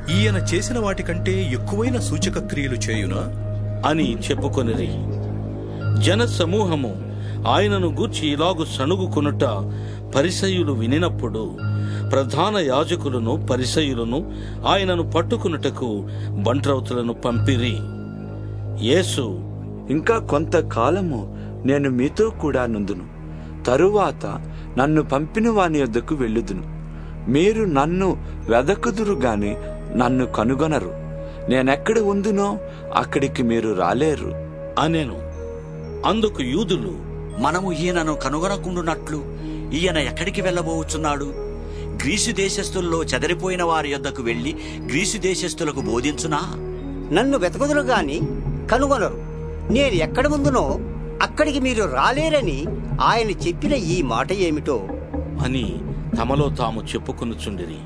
ఈయన చేసిన వాటికంటే ఎక్కువైన సూచక క్రియలు చేయునా అని చెప్పుకొనిరి జన సమూహము ఆయనను గూర్చి ఇలాగు సణుగుకొనుట పరిసయులు వినినప్పుడు ప్రధాన యాజకులను పరిసయులను ఆయనను పట్టుకునుటకు బంట్రౌతులను పంపిరి యేసు ఇంకా కొంతకాలము నేను మీతో కూడా నుందును తరువాత నన్ను పంపిన వాని యొద్దకు వెళ్ళుదును మీరు నన్ను వెదకుదురు గాని నన్ను కనుగొనరు నేనెక్కడ ఉందునో అక్కడికి మీరు రాలేరు అనెను అందుకు యూదులు మనము ఈయనను కనుగొనకుండునట్లు ఈయన ఎక్కడికి వెళ్ళబోచున్నాడు గ్రీసు దేశస్థుల్లో చెదరిపోయిన వారి యొద్దకు వెళ్లి గ్రీసు దేశస్థులకు బోధించునా నన్ను వెతకుదురు గాని కనుగొనరు నేను ఎక్కడ ముందునో అక్కడికి మీరు రాలేరని ఆయన చెప్పిన ఈ మాట ఏమిటో అని తమలో తాము చెప్పుకొనుచుండిరి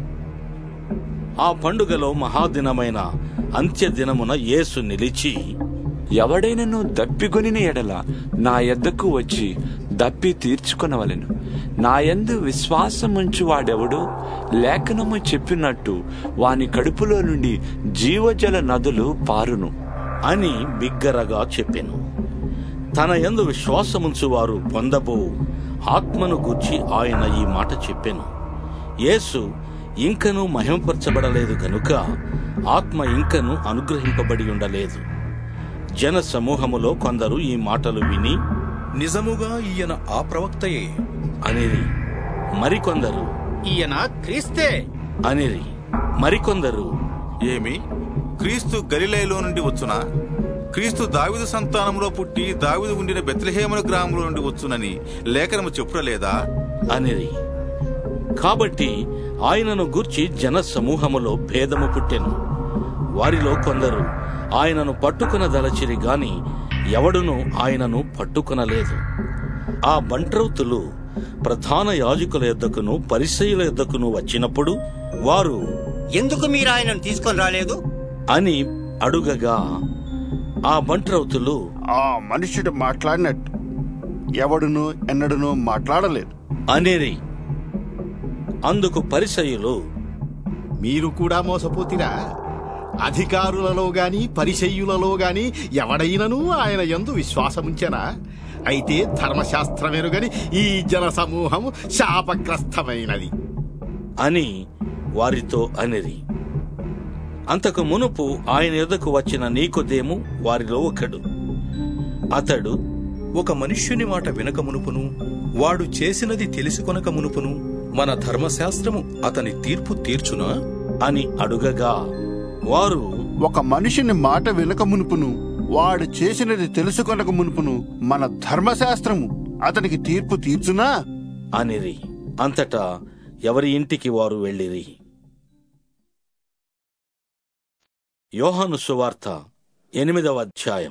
ఆ పండుగలో మహాదినమైన అంత్యదినమున యేసు నిలిచి ఎవడైనను దప్పిగొనిన ఎడల నా యొద్దకు వచ్చి దప్పి తీర్చుకొనవలెను నా యందు విశ్వాసముంచు వాడెవడో లేఖనము చెప్పినట్టు వాని కడుపులో నుండి జీవజల నదులు పారును అని బిగ్గరగా చెప్పెను తన యందు విశ్వాసముంచు వారు పొందబో ఆత్మను గూర్చి ఆయన ఈ మాట చెప్పెను యేసు ఇంకను మహిమపరచబడలేదు గనుక ఆత్మ ఇంకను అనుగ్రహింపబడి ఉండలేదు జన సమూహములో కొందరు ఈ మాటలు విని నిజముగా ఈయన ఆ ప్రవక్తయే అనిరి మరికొందరు ఈయన క్రీస్తే అనిరి మరికొందరు ఏమి క్రీస్తు గలిలయలో నుండి వచ్చునా క్రీస్తు దావిదు సంతానంలో పుట్టి దావిదు ఉండిన బెత్లహేముల గ్రామంలో నుండి వచ్చునని లేఖనము చెప్పుడలేదా అనిరి కాబట్టి ఆయనను గూర్చి జన సమూహములో భేదము పుట్టెను వారిలో కొందరు ఆయనను పట్టుకునదలచిరి గాని ఎవడునూ ఆయనను పట్టుకొనలేదు ఆ బంట్రౌతులు ప్రధాన యాజకుల యొద్దకును పరిసయుల యొద్దకును వచ్చినప్పుడు వారు ఎందుకు మీరు ఆయనను తీసుకొని రాలేదు అని అడుగగా ఆ బంట్రౌతులు ఆ మనుష్యుడు మాట్లాడినట్టు ఎవడును ఎన్నడును మాట్లాడలేదు అనేరి అందుకు పరిసయులు మీరు కూడా మోసపోతిరా అధికారులలో గాని పరిచయ్యులలో గాని ఎవడైనను ఆయన యందు విశ్వాసముంచెనా అయితే ధర్మశాస్త్రమేనుగని ఈ జన సమూహము శాపగ్రస్తమైనది అని వారితో అనిరి అంతకు మునుపు ఆయన ఎదుకు వచ్చిన నీకోదేము వారిలో ఒకడు అతడు ఒక మనుష్యుని మాట వినక మునుపును వాడు చేసినది తెలుసుకొనక మునుపును మన ధర్మశాస్త్రము అతని తీర్పు తీర్చునా అని అడుగగా వారు ఒక మనిషిని మాట వినక మునుపును వాడు చేసినది తెలుసుకొనక మునుపును మన ధర్మశాస్త్రము అతనికి తీర్పు తీర్చునా అనిరి అంతటా ఎవరి ఇంటికి వారు వెళ్ళిరి యోహాను సువార్త ఎనిమిదవ అధ్యాయం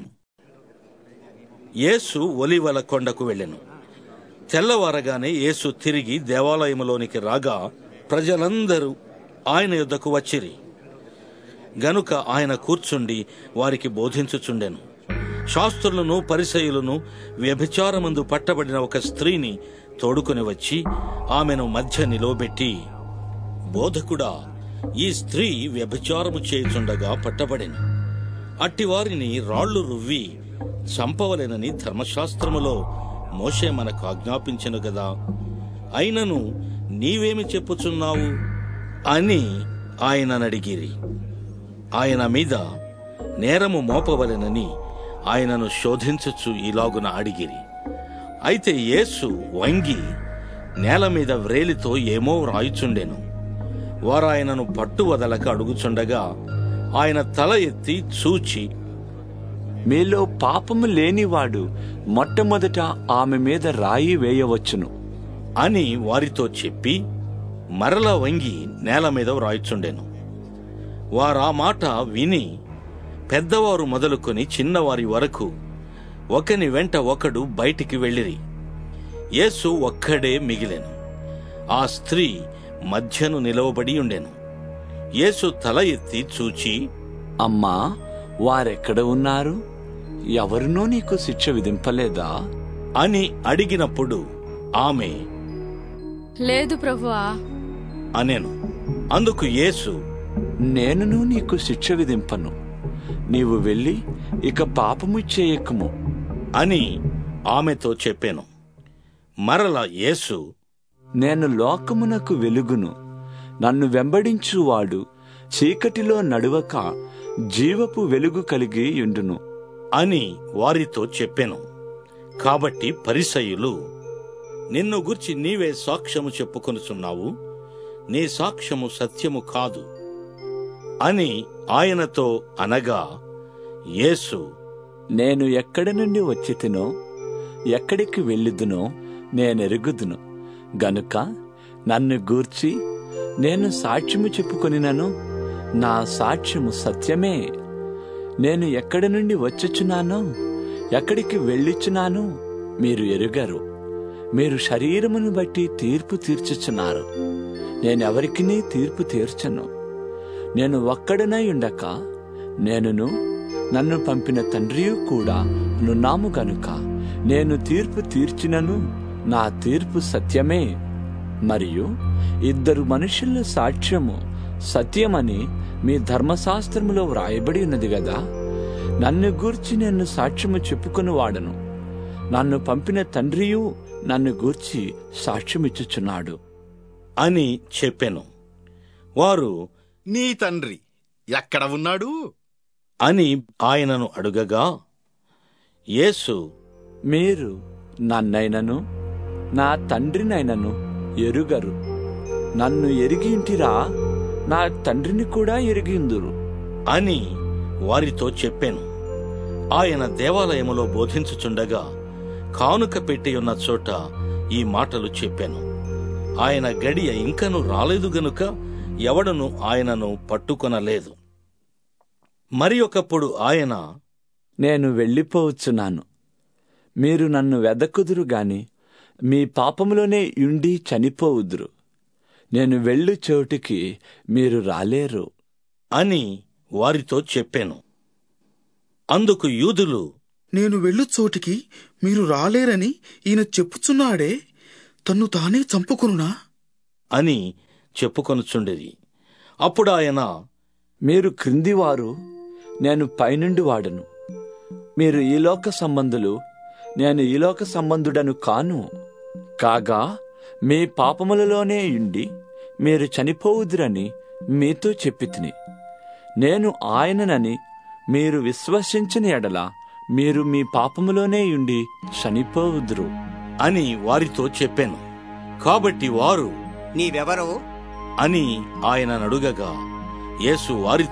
యేసు ఒలివల కొండకు వెళ్ళెను తెల్లవారగానే యేసు తిరిగి దేవాలయములోనికి రాగా ప్రజలందరూ ఆయన యొద్దకు వచ్చిరి గనుక ఆయన కూర్చుండి వారికి బోధించుచుండెను శాస్త్రులను పరిసయులను వ్యభిచారమందు పట్టబడిన ఒక స్త్రీని తోడుకొని వచ్చి ఆమెను మధ్య నిలవబెట్టి బోధకుడా ఈ స్త్రీ వ్యభిచారము చేయుచుండగా పట్టబడెను అట్టివారిని రాళ్లు రువ్వి చంపవలెనని ధర్మశాస్త్రములో మోషే మనకు ఆజ్ఞాపించెను గదా అయినను నీవేమి చెప్పుచున్నావు అని ఆయననడిగిరి ఆయన మీద నేరము మోపవలెనని ఆయనను శోధించుచు ఇలాగున అడిగిరి అయితే యేసు వంగి నేల మీద వ్రేలితో ఏమో రాయుచుండెను వారాయనను పట్టు వదలక అడుగుచుండగా ఆయన తల ఎత్తి చూచి మీలో పాపము లేనివాడు మొట్టమొదట ఆమె మీద రాయి వేయవచ్చును అని వారితో చెప్పి మరల వంగి నేల మీద వ్రాయిచుండెను వారా మాట విని పెద్దవారు మొదలుకొని చిన్నవారి వరకు ఒకని వెంట ఒకడు బయటికి వెళ్ళిరి యేసు ఒక్కడే మిగిలెను ఆ స్త్రీ మధ్యను నిలవబడి ఉండెను యేసు తల ఎత్తి చూచి అమ్మా వారెక్కడ ఉన్నారు ఎవరునూ నీకు శిక్ష విధింపలేదా అని అడిగినప్పుడు ఆమె లేదు ప్రభువా అనెను అందుకు యేసు నేనును నీకు శిక్ష విధింపను నీవు వెళ్ళి ఇక పాపము చేయకము అని ఆమెతో చెప్పాను మరల యేసు నేను లోకమునకు వెలుగును నన్ను వెంబడించువాడు చీకటిలో నడువక జీవపు వెలుగు కలిగి ఉండును అని వారితో చెప్పెను కాబట్టి పరిసయులు నిన్ను గుర్చి నీవే సాక్ష్యము చెప్పుకొనుచున్నావు నీ సాక్ష్యము సత్యము కాదు అని ఆయనతో అనగా యేసు నేను ఎక్కడి నుండి వచ్చి తినో ఎక్కడికి వెళ్ళిదునో నేనెరుగుదును గనుక నన్ను గూర్చి నేను సాక్ష్యము చెప్పుకొనినను నా సాక్ష్యము సత్యమే నేను ఎక్కడి నుండి వచ్చుచున్నానో ఎక్కడికి వెళ్ళిచున్నానో మీరు ఎరుగరు మీరు శరీరమును బట్టి తీర్పు తీర్చుచున్నారు నేనెవరికినీ తీర్పు తీర్చను నేను ఒక్కడనై ఉండక నేనును నన్ను పంపిన తండ్రియు కూడా నున్నాము గనుక నేను తీర్పు తీర్చినను నా తీర్పు సత్యమే మరియు ఇద్దరు మనుషుల సాక్ష్యము సత్యమని మీ ధర్మశాస్త్రములో వ్రాయబడి ఉన్నది గదా నన్ను గూర్చి నేను సాక్ష్యము చెప్పుకుని వాడను నన్ను పంపిన తండ్రియు నన్ను గూర్చి సాక్ష్యమిచ్చుచున్నాడు అని చెప్పెను వారు నీ తండ్రి ఎక్కడ ఉన్నాడు అని ఆయనను అడుగగా యేసు మీరు నన్నైనను నా తండ్రినైనను ఎరుగరు నన్ను ఎరిగింటిరా నా తండ్రిని కూడా ఎరిగిందురు అని వారితో చెప్పాను ఆయన దేవాలయములో బోధించుచుండగా కానుక పెట్టి ఉన్న చోట ఈ మాటలు చెప్పాను ఆయన గడియ ఇంకను రాలేదు గనుక ఎవడను ఆయనను పట్టుకొనలేదు మరి ఒకప్పుడు ఆయన నేను వెళ్ళిపోవచ్చున్నాను మీరు నన్ను వెదకుదురు గాని మీ పాపములోనే ఉండి చనిపోవుదురు నేను వెళ్ళు చోటికి మీరు రాలేరు అని వారితో చెప్పాను అందుకు యూదులు నేను వెళ్ళు చోటికి మీరు రాలేరని ఈయన చెప్పుచున్నాడే తన్ను తానే చంపుకొనునా అని చెప్పుకొనుచుండేది అప్పుడు ఆయన మీరు క్రిందివారు నేను పైనుండి వాడను మీరు ఈలోక సంబంధులు నేను ఈలోక సంబంధుడను కాను కాగా మీ పాపములలోనే ఉండి మీరు చనిపోవుదురని మీతో చెప్పితిని నేను ఆయననని మీరు విశ్వసించిన ఎడల మీరు మీ పాపములోనే ఉండి చనిపోవుదురు అని వారితో చెప్పాను కాబట్టి వారు నీవెవరో అని ఆయన అడుగగా యేసు వారితో